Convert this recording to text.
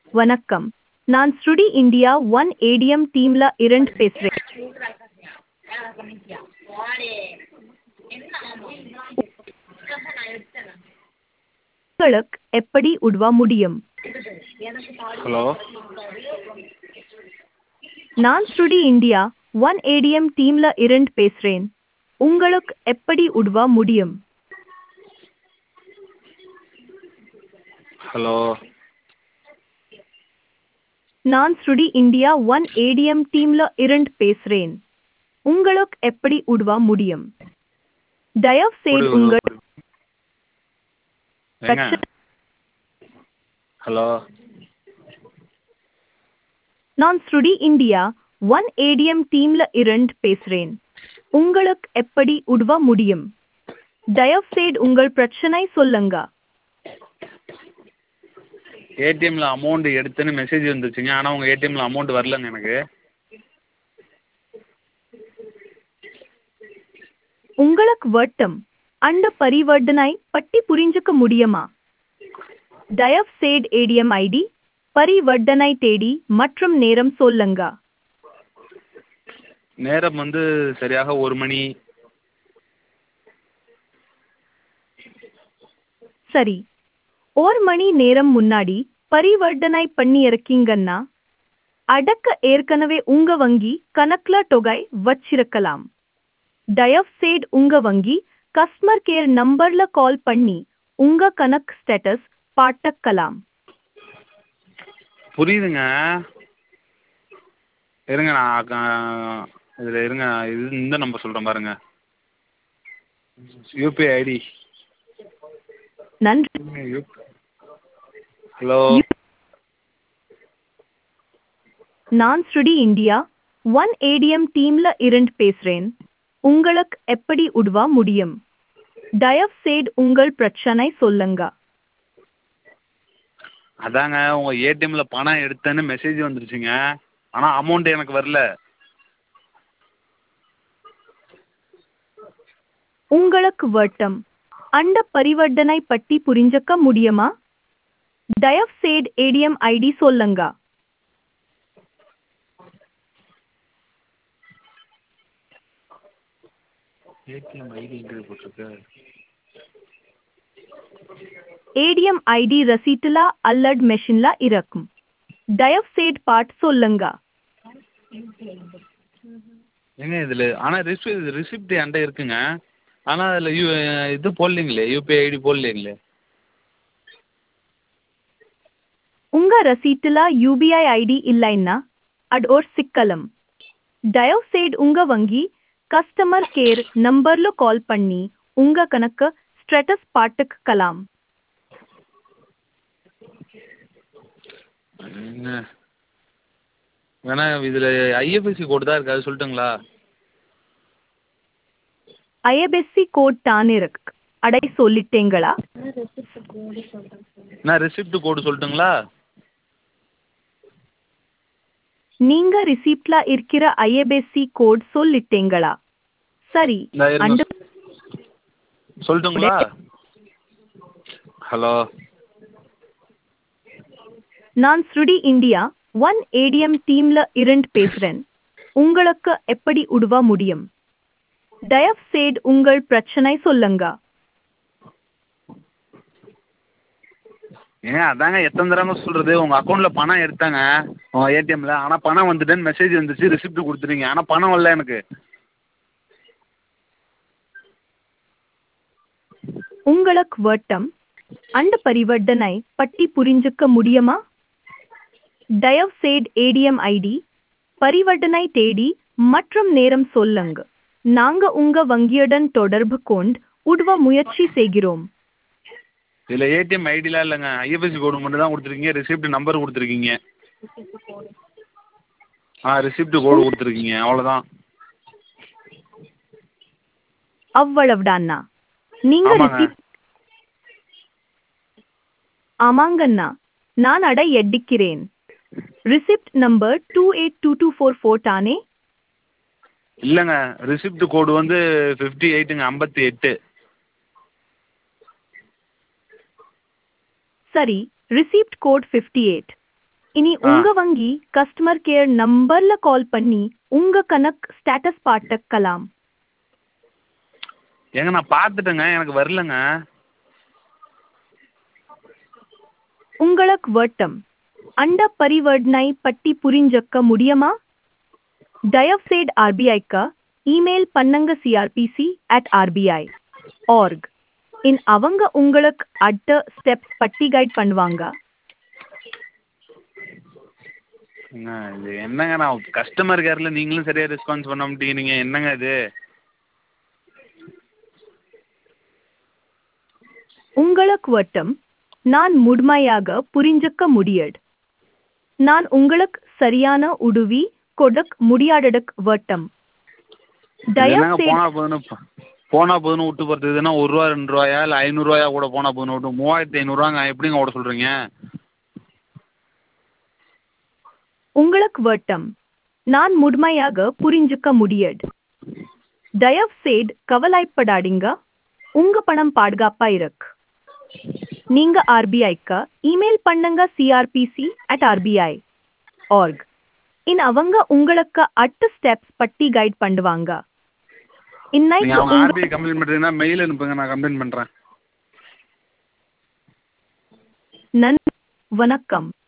வணக்கம் நான் ஸ்ருடி இந்தியா ஒன் ஏடிஎம் டீம்ல இருந்து பேசுறேன் உங்களுக்கு எப்படி உதவ முடியும் ஹலோ நான் ஸ்ருடி இந்தியா ஒன் ஏடிஎம் டீம்ல இருந்து பேசுறேன் உங்களுக்கு எப்படி உதவ முடியும் ஹலோ நான் ஸ்ருடி இந்தியா ஒன் ஏடிஎம் டீம்ல இருந்து பேசுறேன் உங்களுக்கு எப்படி உதவ முடியும் தயவு செய்து உங்கள் ஏங்க பிரச்சனை ஹலோ நான் ஸ்ருடி இந்தியா ஒன் ஏடிஎம் டீம்ல இருந்து பேசுறேன் உங்களுக்கு எப்படி உதவ முடியும் தயவு செய்து உங்கள் பிரச்சனை சொல்லுங்க ஏடிஎம்ல அமௌண்ட் எடுத்தேன்னு மெசேஜ் வந்துருச்சுங்க ஆனால் உங்கள் ஏடிஎம்ல அமௌண்ட் வரலங்க எனக்கு உங்களுக்கு வட்டம் அந்த பரிவர்த்தனை பற்றி புரிஞ்சுக்க முடியுமா தயவு செய்து ஏடிஎம் ஐடி பரிவர்த்தனை தேதி மற்றும் நேரம் சொல்லுங்க நேரம் வந்து சரியாக ஒரு மணி சரி ஒரு மணி நேரம் முன்னாடி பரிவர்த்தனை பண்ணி இருக்கீங்கன்னா அடக்க ஏற்கனவே உங்க வங்கி கணக்குல தொகை வச்சிருக்கலாம் தயவு செய்து உங்க வங்கி கஸ்டமர் கேர் நம்பர்ல கால் பண்ணி உங்க கணக்கு ஸ்டேட்டஸ் பார்த்துக்கலாம் புரியுதுங்க இருங்க நான் இதில் இருங்க இது இந்த நம்பர் சொல்கிறேன் பாருங்க யூபிஐ ஐடி நன்றி ஹலோ நான் ஸ்ருடி இந்தியா ஒன் ஏடிஎம் டீம்ல இருந்து பேசுறேன் உங்களுக்கு எப்படி உதவ முடியும் தயவு செய்து உங்கள் பிரச்சனை சொல்லுங்க அதாங்க உங்கள் ஏடிஎம்ல பணம் எடுத்தேன்னு மெசேஜ் வந்துருச்சுங்க ஆனால் அமௌண்ட் எனக்கு வரல உங்களுக்கு வட்டம் அந்த பரிவர்த்தனை பற்றி புரிஞ்சுக்க முடியுமா தயவு செய்து ஏடிஎம் ஐடி சொல்லுங்க ஏடிஎம் ஐடி எங்கே போட்டிருக்கு ஏடிஎம் ஐடி ரசீட்டுல அல்லட் மெஷின்ல இருக்கும் தயவு செய்து பாட் சொல்லுங்க ஏங்க இதில் ஆனால் ரிசி ரிசிப்ட் என்கிட்ட இருக்குங்க ஆனால் அதில் யூ இது போடலீங்களே யூபிஐ ஐடி போடலீங்களே உங்க ரசீட்டுல யூபிஐ ஐடி இல்லைன்னா அது ஒரு சிக்கலம் தயவு செய்து உங்க வங்கி கஸ்டமர் கேர் நம்பர்ல கால் பண்ணி உங்க கணக்கு ஸ்டேட்டஸ் பார்த்துக்கலாம் என்ன வேணா இதில் ஐஎஃப்எஸ்சி கோடு தான் இருக்கு அது சொல்லட்டுங்களா ஐஎஃப்எஸ்சி கோட் தான் இருக்கு அடை சொல்லிட்டேங்களா நான் ரெசிப்ட் கோடு சொல்லட்டுங்களா நீங்க ரிசீப்ட்ல இருக்கிற ஐஎஃப்எஸ்சி கோட் சொல்லிட்டேங்களா சரி இந்த இருங்க. அந்த சொல்லட்டுங்களா ஹலோ நான் ஸ்ருடி இந்தியா ஒன் ஏடிஎம் டீம்ல இருந்து பேசுறேன் உங்களுக்கு எப்படி உதவ முடியும் தயவு செய்து உங்கள் பிரச்சனை சொல்லுங்க ஏங்க அதாங்க எத்தனை தடவை சொல்கிறது உங்கள் அக்கௌண்ட்டில் பணம் எடுத்தாங்க உங்கள் ஏடிஎம்மில் ஆனால் பணம் வந்துட்டுன்னு மெசேஜ் வந்துச்சு ரெசிப்ட் கொடுத்துட்டீங்க ஆனால் பணம் வரல எனக்கு உங்களுக்கு வட்டம் அந்த பரிவர்த்தனை பற்றி புரிஞ்சுக்க முடியுமா தயவு செய்து ஏடிஎம் ஐடி பரிவர்த்தனை தேதி மற்றும் நேரம் சொல்லுங்க நாங்க உங்க வங்கியுடன் தொடர்பு கொண்டு உதவ முயற்சி செய்கிறோம் இதில் ஏடிஎம் ஐடிலாம் இல்லைங்க ஐஎஃப்எஸ்சி கோடு மட்டும் தான் கொடுத்துருக்கீங்க ரெசிப்ட் நம்பர் கொடுத்துருக்கீங்க ஆ ரெசிப்ட் கோடு கொடுத்துருக்கீங்க அவ்வளோதான் அவ்வளவுதானா நீங்க ஆமாங்க. ரிசீப் ஆமாங்கண்ணா நான் அடை எட்டிக்கிறேன் receipt number two eight two two four four தானே இல்லைங்க ரிசிப்ட் கோடு வந்து ஃபிஃப்டி எயிட்டுங்க ஐம்பத்தி எட்டு சரி ரிசீப்ட் கோட் ஃபிஃப்டி எயிட் இனி ஆ. உங்க வங்கி கஸ்டமர் கேர் நம்பர்ல கால் பண்ணி உங்க கணக்கு ஸ்டேட்டஸ் பார்த்துக்கலாம் ஏங்க நான் பார்த்துட்டேங்க எனக்கு வரலங்க உங்களுக்கு வட்டம் அண்ட பரிவர்த்தனை பட்டி புரிஞ்சக்க முடியுமா தயவுசெய்து ஆர்பிஐக்கு இமெயில் பண்ணுங்க CRPC at RBI org in அவங்க உங்களுக்கு அடுத்த ஸ்டெப்ஸ் பட்டி கைட் பண்ணுவாங்க ஏங்க, இது என்னங்க நான் கஸ்டமர் கேரில் நீங்களும் சரியாக ரெஸ்பான்ஸ் பண்ண மாட்டேங்கிறீங்க என்னங்க இது உங்களுக்கு வட்டம் நான் முழுமையாக புரிஞ்சுக்க முடியாது நான் உங்களுக்கு சரியான உதவி கொடுக்க முடியாததுக்கு வட்டம் என்னங்க தயவுசெய்து போனா போதுன்னு போனா போதுன்னு விட்டு போகிறது இதுனா ஒரு ரூபா ரெண்டு ரூபாயா இல்லை ஐநூறுரூவாயா கூட போனா போதுன்னு விட்டு மூவாயிரத்தி ஐநூறுரூவாங்க எப்படிங்க ஓட சொல்கிறீங்க உங்களுக்கு வட்டம் நான் முழுமையாக புரிஞ்சுக்க முடியாது தயவுசெய்து கவலைப்படாதீங்க உங்க பணம் பாதுகாப்பா இருக்கு நீங்க ஆர்பிஐக்கு இமெயில் பண்ணுங்க CRPC at RBI org in அவங்க உங்களுக்கு அடுத்த ஸ்டெப்ஸ் பட்டி கைட் பண்ணுவாங்க நீங்கள் இன்னைக்கு அவங்க உங்க ஆர்பிஐ கம்ப்ளைண்ட் பண்ணுறீங்கன்னா மெயில் அனுப்புங்க நான் கம்ப்ளைண்ட் பண்ணுறேன் நன் வணக்கம்